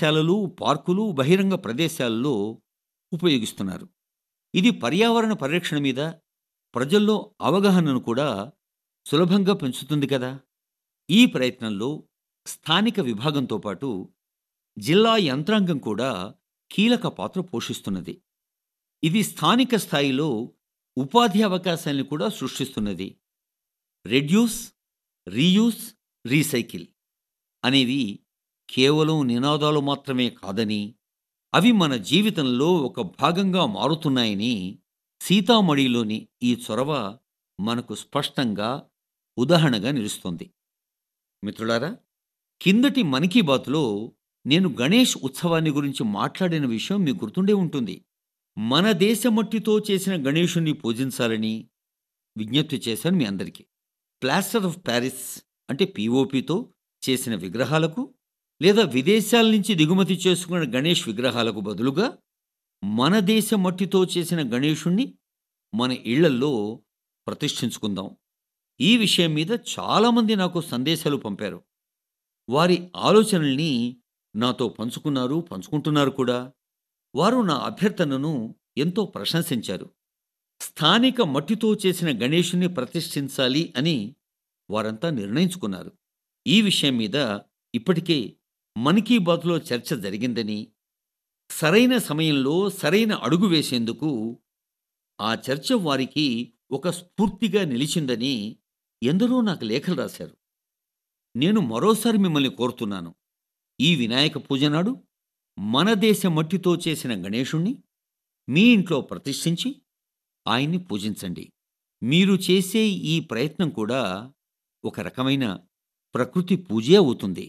కళాశాలలు పార్కులు బహిరంగ ప్రదేశాల్లో ఉపయోగిస్తున్నారు ఇది పర్యావరణ పరిరక్షణ మీద ప్రజల్లో అవగాహనను కూడా సులభంగా పెంచుతుంది కదా ఈ ప్రయత్నంలో స్థానిక విభాగంతో పాటు జిల్లా యంత్రాంగం కూడా కీలక పాత్ర పోషిస్తున్నది ఇది స్థానిక స్థాయిలో ఉపాధి అవకాశాలను కూడా సృష్టిస్తున్నది రెడ్యూస్ రీయూస్ రీసైకిల్ అనేవి కేవలం నినాదాలు మాత్రమే కాదని అవి మన జీవితంలో ఒక భాగంగా మారుతున్నాయని సీతామణిలోని ఈ చొరవ మనకు స్పష్టంగా ఉదాహరణగా నిలుస్తోంది మిత్రులారా కిందటి మన్ కీ బాత్లో నేను గణేష్ ఉత్సవాన్ని గురించి మాట్లాడిన విషయం మీకు గుర్తుండే ఉంటుంది మన దేశ మట్టితో చేసిన గణేషుని పూజించాలని విజ్ఞప్తి చేశాను మీ అందరికీ ప్లాస్టర్ ఆఫ్ ప్యారిస్ అంటే పిఓపితో చేసిన విగ్రహాలకు లేదా విదేశాల నుంచి దిగుమతి చేసుకున్న గణేష్ విగ్రహాలకు బదులుగా మన దేశ మట్టితో చేసిన గణేషుణ్ణి మన ఇళ్లల్లో ప్రతిష్ఠించుకుందాం ఈ విషయం మీద చాలామంది నాకు సందేశాలు పంపారు వారి ఆలోచనల్ని నాతో పంచుకున్నారు పంచుకుంటున్నారు కూడా వారు నా అభ్యర్థనను ఎంతో ప్రశంసించారు స్థానిక మట్టితో చేసిన గణేషుని ప్రతిష్ఠించాలి అని వారంతా నిర్ణయించుకున్నారు ఈ విషయం మీద ఇప్పటికే మన్ కీ బాత్లో చర్చ జరిగిందని సరైన సమయంలో సరైన అడుగు వేసేందుకు ఆ చర్చ వారికి ఒక స్ఫూర్తిగా నిలిచిందని ఎందరో నాకు లేఖలు రాశారు నేను మరోసారి మిమ్మల్ని కోరుతున్నాను ఈ వినాయక పూజ నాడు మన దేశ మట్టితో చేసిన గణేశుణ్ణి మీ ఇంట్లో ప్రతిష్ఠించి ఆయన్ని పూజించండి మీరు చేసే ఈ ప్రయత్నం కూడా ఒక రకమైన ప్రకృతి పూజే అవుతుంది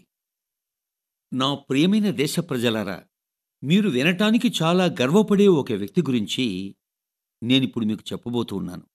నా ప్రియమైన దేశ ప్రజలారా మీరు వినటానికి చాలా గర్వపడే ఒక వ్యక్తి గురించి నేనిప్పుడు మీకు చెప్పబోతూ ఉన్నాను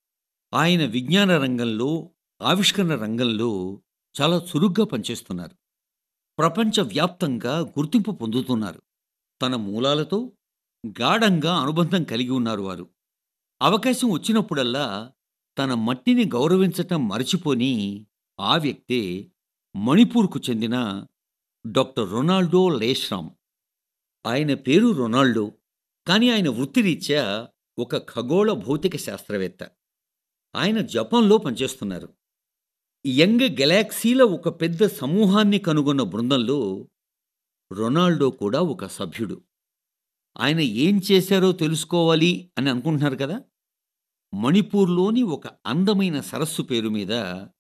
ఆయన విజ్ఞాన రంగంలో ఆవిష్కరణ రంగంలో చాలా చురుగ్గా పనిచేస్తున్నారు ప్రపంచవ్యాప్తంగా గుర్తింపు పొందుతున్నారు తన మూలాలతో గాఢంగా అనుబంధం కలిగి ఉన్నారు వారు అవకాశం వచ్చినప్పుడల్లా తన మట్టిని గౌరవించటం మరచిపోని ఆ వ్యక్తే మణిపూర్కు చెందిన డాక్టర్ రొనాల్డో లేశ్రామ్ ఆయన పేరు రొనాల్డో కానీ ఆయన వృత్తిరీత్యా ఒక ఖగోళ భౌతిక శాస్త్రవేత్త ఆయన జపాన్లో పనిచేస్తున్నారు యంగ్ గెలాక్సీల ఒక పెద్ద సమూహాన్ని కనుగొన్న బృందంలో రొనాల్డో కూడా ఒక సభ్యుడు ఆయన ఏం చేశారో తెలుసుకోవాలి అని అనుకుంటున్నారు కదా మణిపూర్లోని ఒక అందమైన సరస్సు పేరు మీద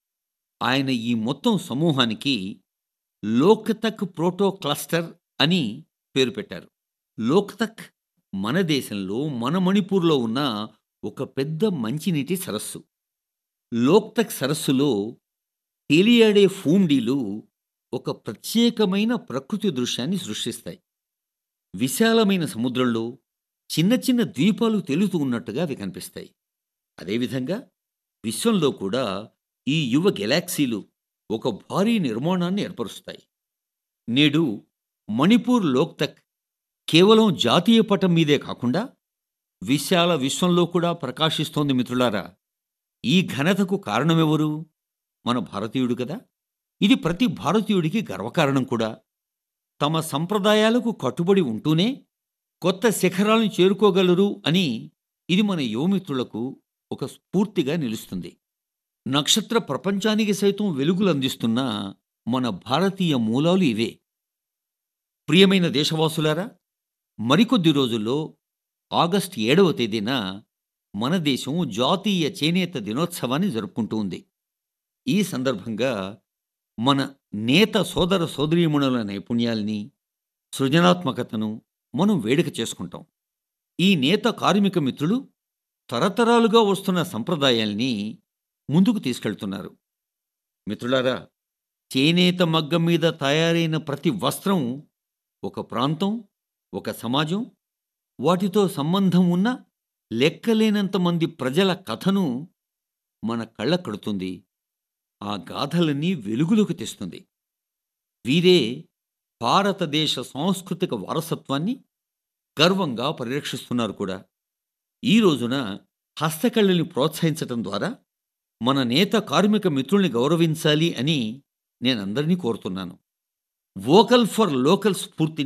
ఆయన ఈ మొత్తం సమూహానికి లోక్తక్ ప్రోటో క్లస్టర్ అని పేరు పెట్టారు లోక్తక్ మన దేశంలో మన మణిపూర్లో ఉన్న ఒక పెద్ద మంచినీటి సరస్సు లోక్తక్ సరస్సులో తేలియాడే ఫూమ్డీలు ఒక ప్రత్యేకమైన ప్రకృతి దృశ్యాన్ని సృష్టిస్తాయి విశాలమైన సముద్రంలో చిన్న చిన్న ద్వీపాలు తేలుతూ ఉన్నట్టుగా అవి కనిపిస్తాయి అదేవిధంగా విశ్వంలో కూడా ఈ యువ గెలాక్సీలు ఒక భారీ నిర్మాణాన్ని ఏర్పరుస్తాయి నేడు మణిపూర్ లోక్తక్ కేవలం జాతీయ పటం మీదే కాకుండా విశాల విశ్వంలో కూడా ప్రకాశిస్తోంది మిత్రులారా ఈ ఘనతకు కారణమెవరు మన భారతీయుడు కదా ఇది ప్రతి భారతీయుడికి గర్వకారణం కూడా తమ సంప్రదాయాలకు కట్టుబడి ఉంటూనే కొత్త శిఖరాలను చేరుకోగలరు అని ఇది మన యువమిత్రులకు ఒక స్ఫూర్తిగా నిలుస్తుంది నక్షత్ర ప్రపంచానికి సైతం వెలుగులు అందిస్తున్న మన భారతీయ మూలాలు ఇవే ప్రియమైన దేశవాసులారా మరికొద్ది రోజుల్లో ఆగస్టు ఏడవ తేదీన మన దేశం జాతీయ చేనేత దినోత్సవాన్ని జరుపుకుంటూ ఉంది ఈ సందర్భంగా మన నేత సోదర సోదరీమణుల నైపుణ్యాల్ని సృజనాత్మకతను మనం వేడుక చేసుకుంటాం ఈ నేత కార్మిక మిత్రులు తరతరాలుగా వస్తున్న సంప్రదాయాల్ని ముందుకు తీసుకెళ్తున్నారు మిత్రులారా చేనేత మగ్గం మీద తయారైన ప్రతి వస్త్రం ఒక ప్రాంతం ఒక సమాజం వాటితో సంబంధం ఉన్న లెక్కలేనంత మంది ప్రజల కథను మన కళ్ళ కడుతుంది ఆ గాథలన్నీ వెలుగులోకి తెస్తుంది వీరే భారతదేశ సాంస్కృతిక వారసత్వాన్ని గర్వంగా పరిరక్షిస్తున్నారు కూడా ఈ రోజున హస్తకళల్ని ప్రోత్సహించటం ద్వారా మన నేత కార్మిక మిత్రుల్ని గౌరవించాలి అని నేనందరినీ కోరుతున్నాను వోకల్ ఫర్ లోకల్ స్ఫూర్తిని